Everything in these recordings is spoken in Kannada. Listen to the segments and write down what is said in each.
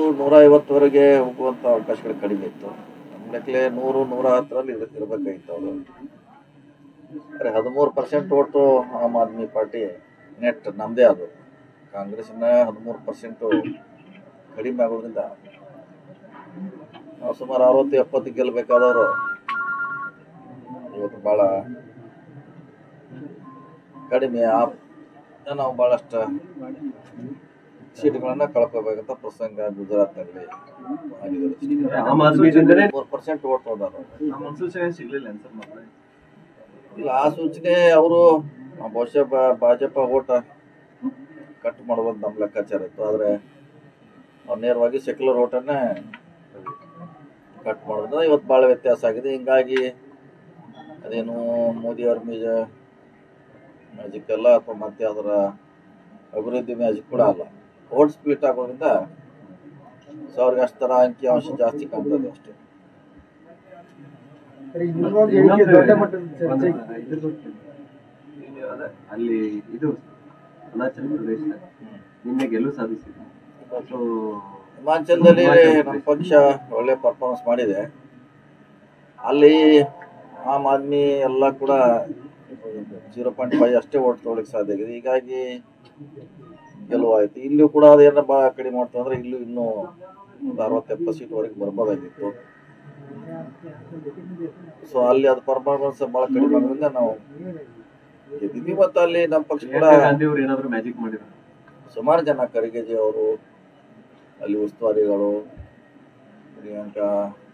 ನೂರ ಐವತ್ತವರೆಗೆ ಹೋಗುವಂಥ ಅವಕಾಶಗಳು ಕಡಿಮೆ ಇತ್ತು ನಮ್ಮ ಲೆಕ್ಕಲೆ ನೂರು ನೂರ ಹತ್ತರಲ್ಲಿ ಇರ್ ಇರಬೇಕಾಗಿತ್ತು ಅವರು ಆದರೆ ಹದಿಮೂರು percent vote Aam Aadmi party net ನಮ್ಮದೇ ಅದು ಕಾಂಗ್ರೆಸ್ಸಿನ ಹದಿಮೂರು ಪರ್ಸೆಂಟು ಕಡಿಮೆ ಆಗೋದ್ರಿಂದ ನಾವು ಸುಮಾರು ಅರವತ್ತು ಎಪ್ಪತ್ತು ಗೆಲ್ಲಬೇಕಾದವರು ಇವತ್ತು ಭಾಳ ಕಡಿಮೆ ಆ ನಾವು ಭಾಳಷ್ಟು ಸೀಟ್ಗಳನ್ನ ಕಳ್ಕೋಬೇಕಂತ ಪ್ರಸಂಗ ಗುಜರಾತ್ನಲ್ಲಿ ಆಗಿದೆ ಆಮ್ ಆದ್ಮಿದಿಂದಲೇ ಮೂರು ಪರ್ಸೆಂಟ್ ಓಟ್ ಹೋದಾರ ಆ ಮುನ್ಸೂಚನೆ ಸಿಗ್ಲಿಲ್ಲ ಸರ್ ಮತ್ತೆ ಇಲ್ಲ ಆ ಸೂಚನೆ ಅವರು ಬಹುಶಃ ಬ- ಭಾಜಪ ಓಟ ಕಟ್ ಮಾಡೋದು ನಮ್ಮ ಲೆಕ್ಕಾಚಾರ ಇತ್ತು ಆದರೆ ಅವ್ರು ನೇರವಾಗಿ ಸೆಕ್ಯುಲರ್ ಓಟನ್ನೇ ಕಟ್ ಮಾಡೋದು ಇವತ್ತು ಭಾಳ ವ್ಯತ್ಯಾಸ ಆಗಿದೆ ಹಿಂಗಾಗಿ ಅದೇನು ಮೋದಿ ಅವ್ರ ಮೀಜ ಮ್ಯಾಜಿಕ್ ಅಲ್ಲ ಅಥವಾ ಮತ್ತೆ ಅದರ ಅಭಿವೃದ್ಧಿ ಮ್ಯಾಜಿಕ್ ಕೂಡ ಅಲ್ಲ ಓಟ್ ಸ್ಪ್ಲಿಟ್ ಆಗೋದ್ರಿಂದ ಸೊ ಅವ್ರಿಗೆ ಅಷ್ಟರ ಅಂಕಿ ಅಂಶ ಜಾಸ್ತಿ ಕಾಣ್ತದೆ ಅಷ್ಟೇ ಇವಾಗ ಹೇಳಿಕೆ ದೊಡ್ಡ ಮಟ್ಟದ ಚರ್ಚೆ ಇದ್ರ ಬಗ್ಗೆ ಇಲ್ಲಿ ಅದೇ ಅಲ್ಲಿ ಇದು ಅರುಣಾಚಲ ಪ್ರದೇಶ ನಿನ್ನೆ ಗೆಲುವು ಸಾಧಿಸಿದೆ ಸೊ ಹಿಮಾಚಲದಲ್ಲಿ ನಮ್ಮ ಪಕ್ಷ ಒಳ್ಳೆ ಪರ್ಫಾರ್ಮೆನ್ಸ್ ಮಾಡಿದೆ ಅಲ್ಲಿ ಆಮ್ ಆದ್ಮಿ ಎಲ್ಲ ಕೂಡ ಜೀರೋ ಪಾಯಿಂಟ್ ಫೈವ್ ಅಷ್ಟೇ ಓಟ್ ತೊಗೊಳಕ್ಕೆ ಸಾಧ್ಯ ಆಗಿದೆ ಹೀಗಾಗಿ ಗೆಲುವಾಯಿತು ಇಲ್ಲೂ ಕೂಡ ಅದೇನ ಭಾಳ ಕಡಿಮೆ ಮಾಡ್ತು ಅಂದ್ರೆ ಇಲ್ಲೂ ಇನ್ನೂ ಒಂದು ಅರವತ್ತು ಎಪ್ಪತ್ತು ಸೀಟ್ವರೆಗೆ ಬರ್ಬೋದಾಗಿತ್ತು ಸೊ ಅಲ್ಲಿ ಅದು ಪರ್ಫಾರ್ಮೆನ್ಸ್ ಭಾಳ ಕಡಿಮೆ ಆಗೋದ್ರಿಂದ ನಾವು ಗೆದ್ದಿದ್ವಿ ಮತ್ತು ಅಲ್ಲಿ ನಮ್ಮ ಪಕ್ಷ ಕೂಡ ಪ್ರಿಯಾಂಕಾ ಗಾಂಧಿ ಅವ್ರು ಏನಾದ್ರು ಮ್ಯಾಜಿಕ್ ಮಾಡಿದ್ರು ಸುಮಾರು ಜನ ಖರ್ಗೆಜಿ ಅವರು ಅಲ್ಲಿ ಉಸ್ತುವಾರಿಗಳು ಪ್ರಿಯಾಂಕಾ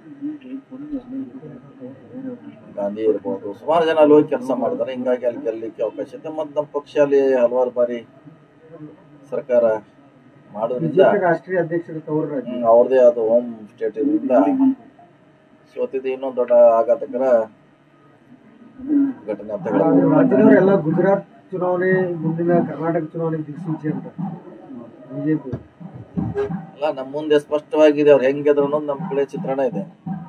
ಗಾಂಧಿ ಇರ್ಬೋದು ಸುಮಾರು ಜನ ಅಲ್ಲಿ ಹೋಗಿ ಕೆಲಸ ಮಾಡಿದ್ದಾರೆ ಹಿಂಗಾಗಿ ಅಲ್ಲಿ ಗೆಲ್ಲಲಿಕ್ಕೆ ಅವಕಾಶ ಇದೆ ಮತ್ತು ನಮ್ಮ ಪಕ್ಷ ಅಲ್ಲಿ ಹಲವಾರು ಬಾರಿ ಸರ್ಕಾರ ಮಾಡೋದ್ರಿಂದ ಬಿಜೆಪಿ ರಾಷ್ಟ್ರೀಯ ಅಧ್ಯಕ್ಷರು ತವರು ರಾಜ್ಯ ಹ್ಮ್, ಅವ್ರದೇ ಆದ ಹೋಮ್ ಸ್ಟೇಟ್ ಇದರಿಂದ ಸೋತಿದ್ದು ಇನ್ನೊಂದು ದೊಡ್ಡ ಆಘಾತಕರ ಘಟನೆ ಅಂತ ಹೇಳ್ಬೋದು ರಾಜ್ಯದವರೆಲ್ಲ ಗುಜರಾತ್ ಚುನಾವಣೆ ಮುಂದಿನ ಕರ್ನಾಟಕ ಚುನಾವಣೆ ದಿಕ್ಸೂಚಿ ಅಂತ ಬಿಜೆಪಿ ಅಲ್ಲ ನಮ್ಮ ಮುಂದೆ ಸ್ಪಷ್ಟವಾಗಿದೆ ಅವ್ರು ಹೆಂಗಿದ್ರು ಅನ್ನೋದು ನಮ್ಮ ಕಡೆ ಚಿತ್ರಣ ಇದೆ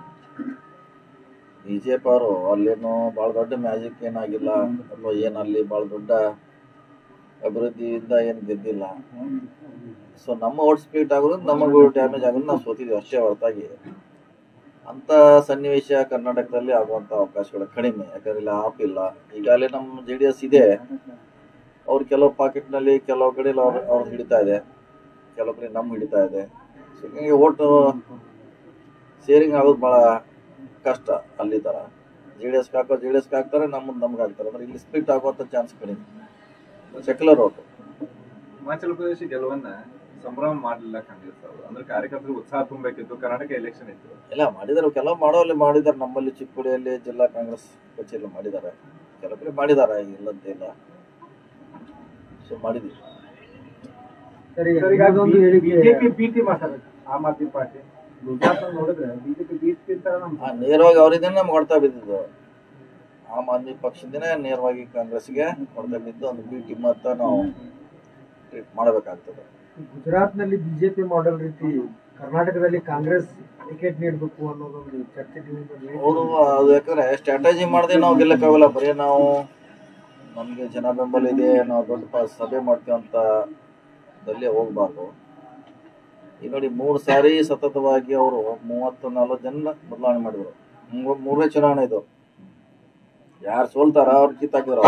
ಬಿಜೆಪಿ ಅವರು ಅಲ್ಲೇನು ಭಾಳ ದೊಡ್ಡ ಮ್ಯಾಜಿಕ್ ಏನಾಗಿಲ್ಲ ಅಥವಾ ಏನು ಅಲ್ಲಿ ಭಾಳ ದೊಡ್ಡ ಅಭಿವೃದ್ಧಿಯಿಂದ ಏನು ಗೆದ್ದಿಲ್ಲ ಸೊ ನಮ್ಮ ಓಟ್ ಸ್ಪೀಟ್ ಆಗೋದ್ರಿಂದ ನಮಗೂ ಡ್ಯಾಮೇಜ್ ಆಗೋದು ನಾವು ಸೋತಿದ್ವಿ ಅಷ್ಟೇ ಹೊರತಾಗಿ ಅಂತ ಸನ್ನಿವೇಶ ಕರ್ನಾಟಕದಲ್ಲಿ ಆಗುವಂಥ ಅವಕಾಶಗಳು ಕಡಿಮೆ ಯಾಕಂದ್ರೆ ಇಲ್ಲಿ ಆಪ್ ಇಲ್ಲ ಈಗಾಗಲೇ ನಮ್ಮ ಜೆ ಡಿ ಎಸ್ ಇದೆ ಅವ್ರು ಕೆಲವು ಪಾಕೆಟ್ನಲ್ಲಿ ಕೆಲವು ಕಡೆ ಅವ್ರು ಅವ್ರು ಹಿಡಿತಾ ಇದೆ ಕೆಲವು ಕಡೆ ನಮ್ಮ ಹಿಡಿತಾ ಇದೆ ಸೊ ಹೀಗಾಗಿ ಓಟು ಶೇರಿಂಗ್ ಆಗೋದು ಭಾಳ ಕಷ್ಟ ಅಲ್ಲಿ ಥರ ಜೆ ಡಿ ಎಸ್ಗೆ ಹಾಕೋ ಜೆ ಡಿ ಎಸ್ಗೆ ಹಾಕ್ತಾರೆ ನಮ್ಮ ನಮ್ಗೆ ಹಾಕ್ತಾರೆ ಅಂದ್ರೆ ಇಲ್ಲಿ ಸ್ಪ್ಲಿಟ್ ಆಗುವಂಥ ಚಾನ್ಸ್ ಕಡಿಮೆ ಸೆಕ್ಯುಲರ್ ಓಟು ಹಿಮಾಚಲ ಪ್ರದೇಶ ಗೆಲುವನ್ನ ಸಂಭ್ರಮ ಮಾಡಲಿಲ್ಲ ಕಾಂಗ್ರೆಸ್ ಅವರು ಅಂದ್ರೆ ಕಾರ್ಯಕರ್ತರು ಉತ್ಸಾಹ ತುಂಬಬೇಕಿತ್ತು ಕರ್ನಾಟಕ ಎಲೆಕ್ಷನ್ ಇತ್ತು ಎಲ್ಲ ಮಾಡಿದ್ದಾರೆ ಕೆಲವು ಮಾಡೋಲ್ಲಿ ಮಾಡಿದ್ದಾರೆ ನಮ್ಮಲ್ಲಿ ಚಿಕ್ಕೋಡಿಯಲ್ಲಿ ಜಿಲ್ಲಾ ಕಾಂಗ್ರೆಸ್ ಕಚೇರಿ ಮಾಡಿದ್ದಾರೆ ಕೆಲವು ಕಡೆ ಮಾಡಿದ್ದಾರೆ ಇಲ್ಲಂತಿಲ್ಲ ಸೊ ಮಾಡಿದ್ವಿ ಸರಿ ಅದೊಂದು ಹೇಳಿಕೆ ಬಿಜೆಪಿ ಬೀಟಿ ಮಾತಾಡ ಆಮ್ ಆದ್ಮಿ ಪಾರ್ಟಿ ಗುಜರಾತ್ ನೋಡಿದ್ರೆ ಬಿಜೆಪಿ ಬೀಟ್ ತಿಂತಾರ ನಮ್ ಆ, ನೇರವಾಗಿ ಅವರಿಂದನೇ ನಮ್ಗೆ ಹೊಡ್ತಾ ಬಿದ್ದಿದ್ದು ಆಮ್ ಆದ್ಮಿ ಪಕ್ಷದಿಂದನೇ ನೇರವಾಗಿ ಕಾಂಗ್ರೆಸ್ಗೆ ಹೊಡ್ತಾ ಬಿದ್ದು ಒಂದು ಬಿ ಟೀಮ್ ಅಂತ ನಾವು ಟ್ರೀಟ್ ಮಾಡಬೇಕಾಗ್ತದೆ ಗುಜರಾತ್ ನಲ್ಲಿ ಬಿಜೆಪಿ ಮಾಡೆಲ್ ರೀತಿ ಕರ್ನಾಟಕದಲ್ಲಿ ಕಾಂಗ್ರೆಸ್ ಟಿಕೆಟ್ ನೀಡಬೇಕು ಅನ್ನೋದೊಂದು ಚರ್ಚೆ ನೀವು ಅವರು ಅದು ಯಾಕಂದ್ರೆ ಸ್ಟ್ರಾಟಜಿ ಮಾಡದೆ ನಾವು ಗೆಲ್ಲಕ್ಕಾಗಲ್ಲ ಬರೀ ನಾವು ನಮಗೆ ಜನ ಬೆಂಬಲ ಇದೆ ನಾವು ದೊಡ್ಡ ಪ- ಸಭೆ ಮಾಡ್ತೀವಿ ಅಂತ ದಲ್ಲಿ ಹೋಗ್ಬಾರ್ದು ಈಗ ನೋಡಿ ಮೂರು ಸಾರಿ ಸತತವಾಗಿ ಅವರು ಮೂವತ್ತು ನಲ್ವತ್ತು ಜನ ಬದಲಾವಣೆ ಮಾಡಿದ್ರು ಮೂರ್- ಮೂರನೇ ಚುನಾವಣೆ ಇದು ಯಾರು ಸೋಲ್ತಾರ ಅವ್ರು ಕಿತ್ತಾಕಿದ್ರು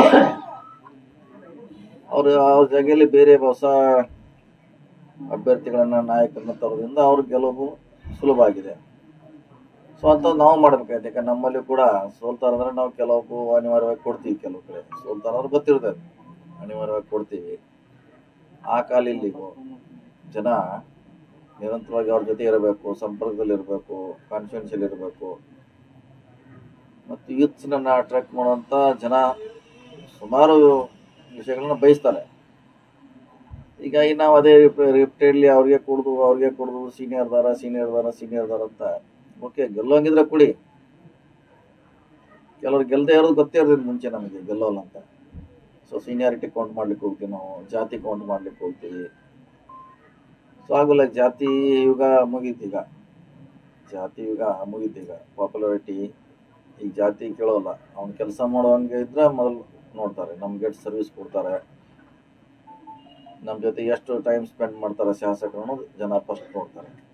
ಅವ್ರು ಅವ್ರ ಜಾಗೆಯಲ್ಲಿ ಬೇರೆ ಹೊಸ ಅಭ್ಯರ್ಥಿಗಳನ್ನ ನಾಯಕರನ್ನ ತರೋದ್ರಿಂದ ಅವ್ರ ಗೆಲುವು ಸುಲಭ ಆಗಿದೆ ಸೊ ಅಂತ ನಾವು ಮಾಡ್ಬೇಕಾಯ್ತು ಯಾಕಂದ್ರೆ ನಮ್ಮಲ್ಲಿ ಕೂಡ ಸೋಲ್ತಾರಂದ್ರೆ ನಾವು ಕೆಲವು ಅನಿವಾರ್ಯವಾಗಿ ಕೊಡ್ತೀವಿ ಕೆಲವು ಕಡೆ ಸೋಲ್ತಾರಂದ್ರೆ ಗೊತ್ತಿರ್ತದೆ ಅನಿವಾರ್ಯವಾಗಿ ಕೊಡ್ತೀವಿ ಆ ಕಾಲ ಇಲ್ಲಿಗೂ ಜನ ನಿರಂತರವಾಗಿ ಅವ್ರ ಜೊತೆ ಇರಬೇಕು ಸಂಪರ್ಕದಲ್ಲಿ ಇರಬೇಕು ಕಾನ್ಫಿಡೆನ್ಸಲ್ಲಿ ಇರಬೇಕು ಮತ್ತು ಯೂತ್ಸ್ನನ್ನು ಅಟ್ರಾಕ್ಟ್ ಮಾಡುವಂಥ ಜನ ಸುಮಾರು ವಿಷಯಗಳನ್ನ ಬಯಸ್ತಾರೆ ಹೀಗಾಗಿ ನಾವು ಅದೇ ರಿಪಿಟೇಡ್ಲಿ ಅವ್ರಿಗೆ ಕೊಡ್ದು ಅವ್ರಿಗೆ ಕೊಡ್ದು ಸೀನಿಯರ್ ದಾರ ಸೀನಿಯರ್ ದಾರ ಸೀನಿಯರ್ ದಾರ ಅಂತ ಓಕೆ ಗೆಲ್ಲೋಂಗಿದ್ರೆ ಕೊಡಿ ಕೆಲವ್ರು ಗೆಲ್ಲದೆ ಇರೋದು ಗೊತ್ತೇ ಇರೋದು ಮುಂಚೆ ನಮಗೆ ಗೆಲ್ಲೋಲ್ಲ ಅಂತ ಸೊ ಸೀನಿಯಾರಿಟಿ ಕೌಂಟ್ ಮಾಡ್ಲಿಕ್ಕೆ ಹೋಗ್ತೀವಿ ನಾವು ಜಾತಿ ಕೌಂಟ್ ಮಾಡ್ಲಿಕ್ಕೆ ಹೋಗ್ತೀವಿ ಸೊ ಆಗೋಲ್ಲ ಜಾತಿ ಯುಗ ಮುಗೀತು ಈಗ ಜಾತಿ ಯುಗ ಮುಗೀತು ಈಗ ಪಾಪ್ಯುಲಾರಿಟಿ ಈಗ ಜಾತಿ ಕೇಳೋಲ್ಲ ಅವ್ನು ಕೆಲಸ ಮಾಡೋಂಗೆ ಇದ್ರೆ ಮೊದಲು ನೋಡ್ತಾರೆ ನಮ್ಗೆ ಎಷ್ಟು ಸರ್ವಿಸ್ ಕೊಡ್ತಾರೆ ನಮ್ಮ ಜೊತೆ ಎಷ್ಟು ಟೈಮ್ ಸ್ಪೆಂಡ್ ಮಾಡ್ತಾರೆ ಶಾಸಕರು ಅನ್ನೋದು ಜನ ಫಸ್ಟ್ ನೋಡ್ತಾರೆ